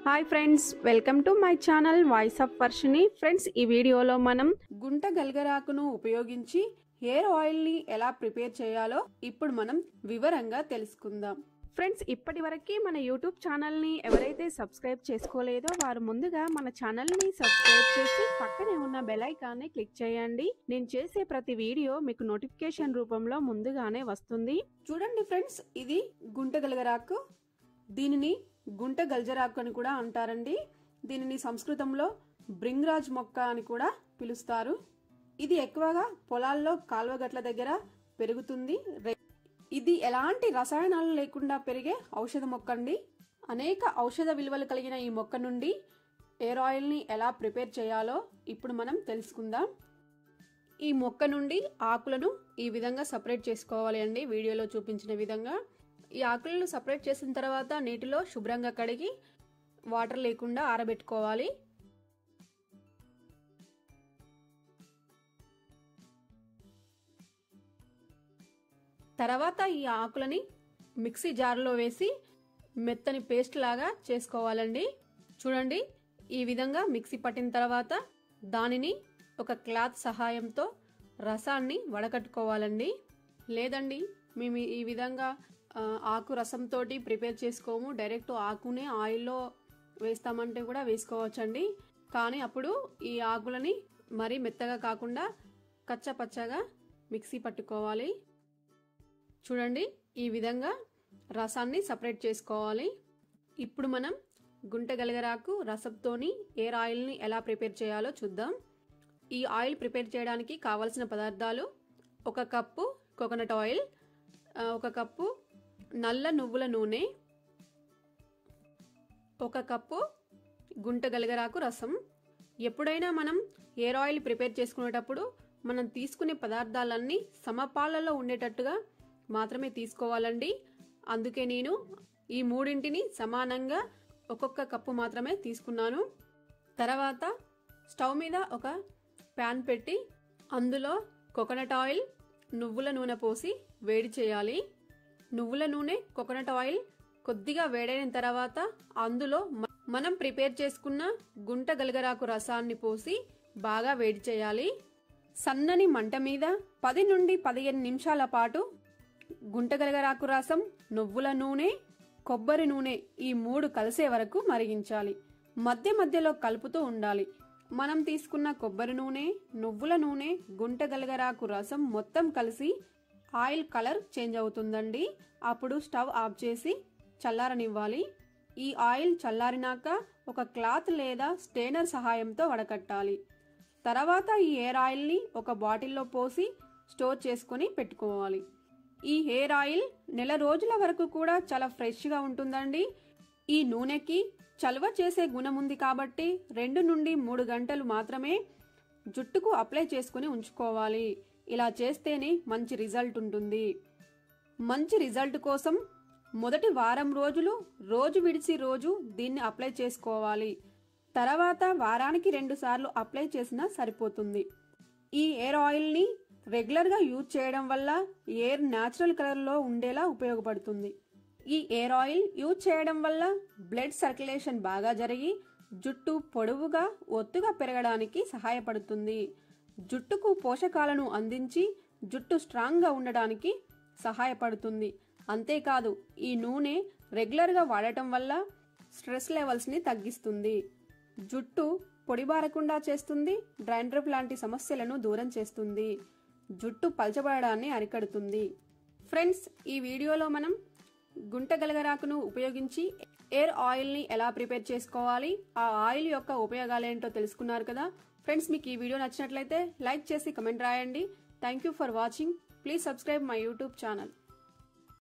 hi friends welcome to my channel voice of Varshini friends ఈ వీడియోలో మనం గుంట గల్గరాకును ఉపయోగించి హెయిర్ ఆయిల్ ని ఎలా ప్రిపేర్ చేయాలో ఇప్పుడు మనం వివరంగా తెలుసుకుందాం ఫ్రెండ్స్ ఇప్పటి వరకు మన యూట్యూబ్ ఛానల్ ని ఎవరైతే సబ్స్క్రైబ్ చేసుకోలేదో వారు ముందుగా మన ఛానల్ ని సబ్స్క్రైబ్ చేసి పక్కనే ఉన్న బెల్ ఐకాన్ని క్లిక్ చేయండి నేను చేసే ప్రతి వీడియో మీకు నోటిఫికేషన్ రూపంలో ముందుగానే వస్తుంది చూడండి ఫ్రెండ్స్ ఇది గుంట గలగరాకు దీనిని గుంట గల్జరాకు అని కూడా అంటారండి దీనిని సంస్కృతంలో బ్రింగ్రాజ్ మొక్క అని కూడా పిలుస్తారు ఇది ఎక్కువగా పొలాల్లో కాలువగట్ల దగ్గర పెరుగుతుంది రె- ఇది ఎలాంటి రసాయనాలు లేకుండా పెరిగే ఔషధ మొక్క అండి అనేక ఔషధ విలువలు కలిగిన ఈ మొక్క నుండి ఎయిర్ ఆయిల్ ని ఎలా ప్రిపేర్ చేయాలో ఇప్పుడు మనం తెలుసుకుందాం ఈ మొక్క నుండి ఆకులను ఈ విధంగా సపరేట్ చేసుకోవాలి అండి వీడియోలో చూపించిన విధంగా ఈ ఆకులను సపరేట్ చేసిన తర్వాత నీటిలో శుభ్రంగా కడిగి వాటర్ లేకుండా ఆరబెట్టుకోవాలి తర్వాత ఈ ఆకులని మిక్సీ జార్లో వేసి మెత్తని పేస్ట్ లాగా చేసుకోవాలండి చూడండి ఈ విధంగా మిక్సీ పట్టిన తర్వాత దానిని ఒక క్లాత్ సహాయంతో రసాన్ని వడకట్టుకోవాలండి లేదండి మేము ఈ విధంగా ఆ, ఆకు రసంతో ప్రిపేర్ చేసుకోము డైరెక్ట్ ఆకునే ఆయిల్లో వేస్తామంటే కూడా వేసుకోవచ్చండి కానీ అప్పుడు ఈ ఆకులని మరీ మెత్తగా కాకుండా కచ్చపచ్చగా మిక్సీ పట్టుకోవాలి చూడండి ఈ విధంగా రసాన్ని సపరేట్ చేసుకోవాలి ఇప్పుడు మనం గుంట గలగరాకు రసంతోని ఎయిర్ ఆయిల్ని ఎలా ప్రిపేర్ చేయాలో చూద్దాం ఈ ఆయిల్ ప్రిపేర్ చేయడానికి కావలసిన పదార్థాలు ఒక కప్పు కోకోనట్ ఆయిల్ ఆ, ఒక కప్పు నల్ల నువ్వుల నూనె ఒక కప్పు గుంట గలగరాకు రసం ఎప్పుడైనా మనం ఎయిర్ ఆయిల్ ప్రిపేర్ చేసుకునేటప్పుడు మనం తీసుకునే పదార్థాలన్నీ సమపాలలో ఉండేటట్టుగా మాత్రమే తీసుకోవాలండి అందుకే నేను ఈ మూడింటిని సమానంగా ఒక్కొక్క కప్పు మాత్రమే తీసుకున్నాను తర్వాత స్టవ్ మీద ఒక ప్యాన్ పెట్టి అందులో కోకోనట్ ఆయిల్ నువ్వుల నూనె పోసి వేడి చేయాలి నువ్వుల నూనె కోకోనట్ ఆయిల్ కొద్దిగా వేడైన తర్వాత అందులో మ- మనం ప్రిపేర్ చేసుకున్న గుంట గలగరాకు రసాన్ని పోసి బాగా వేడి చేయాలి సన్నని మంట మీద పది నుండి పదిహేను నిమిషాల పాటు గుంట గలగరాకు రసం నువ్వుల నూనె కొబ్బరి నూనె ఈ మూడు కలిసే వరకు మరిగించాలి మధ్య మధ్యలో కలుపుతూ ఉండాలి మనం తీసుకున్న కొబ్బరి నూనె నువ్వుల నూనె గుంట గలగరాకు రసం మొత్తం కలిసి ఆయిల్ కలర్ చేంజ్ అవుతుందండి అప్పుడు స్టవ్ ఆఫ్ చేసి చల్లారనివ్వాలి ఈ ఆయిల్ చల్లారినాక ఒక క్లాత్ లేదా స్టేనర్ సహాయంతో వడకట్టాలి తర్వాత ఈ హెయిర్ ఆయిల్ని ఒక బాటిల్లో పోసి స్టోర్ చేసుకొని పెట్టుకోవాలి ఈ హెయిర్ ఆయిల్ నెల రోజుల వరకు కూడా చాలా ఫ్రెష్గా ఉంటుందండి ఈ నూనెకి చలువ చేసే గుణం ఉంది కాబట్టి రెండు నుండి మూడు గంటలు మాత్రమే జుట్టుకు అప్లై చేసుకుని ఉంచుకోవాలి ఇలా చేస్తేనే మంచి రిజల్ట్ ఉంటుంది మంచి రిజల్ట్ కోసం మొదటి వారం రోజులు రోజు విడిచి రోజు దీన్ని అప్లై చేసుకోవాలి తర్వాత వారానికి రెండు సార్లు అప్లై చేసినా సరిపోతుంది ఈ ఎయిర్ ఆయిల్ని రెగ్యులర్గా యూజ్ చేయడం వల్ల ఎయిర్ న్యాచురల్ కలర్లో ఉండేలా ఉపయోగపడుతుంది ఈ ఎయిర్ ఆయిల్ యూజ్ చేయడం వల్ల బ్లడ్ సర్క్యులేషన్ బాగా జరిగి జుట్టు పొడవుగా ఒత్తుగా పెరగడానికి సహాయపడుతుంది జుట్టుకు పోషకాలను అందించి జుట్టు స్ట్రాంగ్గా ఉండడానికి సహాయపడుతుంది అంతేకాదు ఈ నూనె రెగ్యులర్గా వాడటం వల్ల స్ట్రెస్ లెవెల్స్ని తగ్గిస్తుంది జుట్టు పొడిబారకుండా చేస్తుంది డ్రైండ్రప్ లాంటి సమస్యలను దూరం చేస్తుంది జుట్టు పలచబడడాన్ని అరికడుతుంది ఫ్రెండ్స్ ఈ వీడియోలో మనం గుంట గలగరాకును ఉపయోగించి ఎయిర్ ఆయిల్ని ఎలా ప్రిపేర్ చేసుకోవాలి ఆ ఆయిల్ యొక్క ఉపయోగాలేంటో తెలుసుకున్నారు కదా ఫ్రెండ్స్ మీకు ఈ వీడియో నచ్చినట్లయితే లైక్ చేసి కమెంట్ రాయండి thank you for watching please subscribe my YouTube channel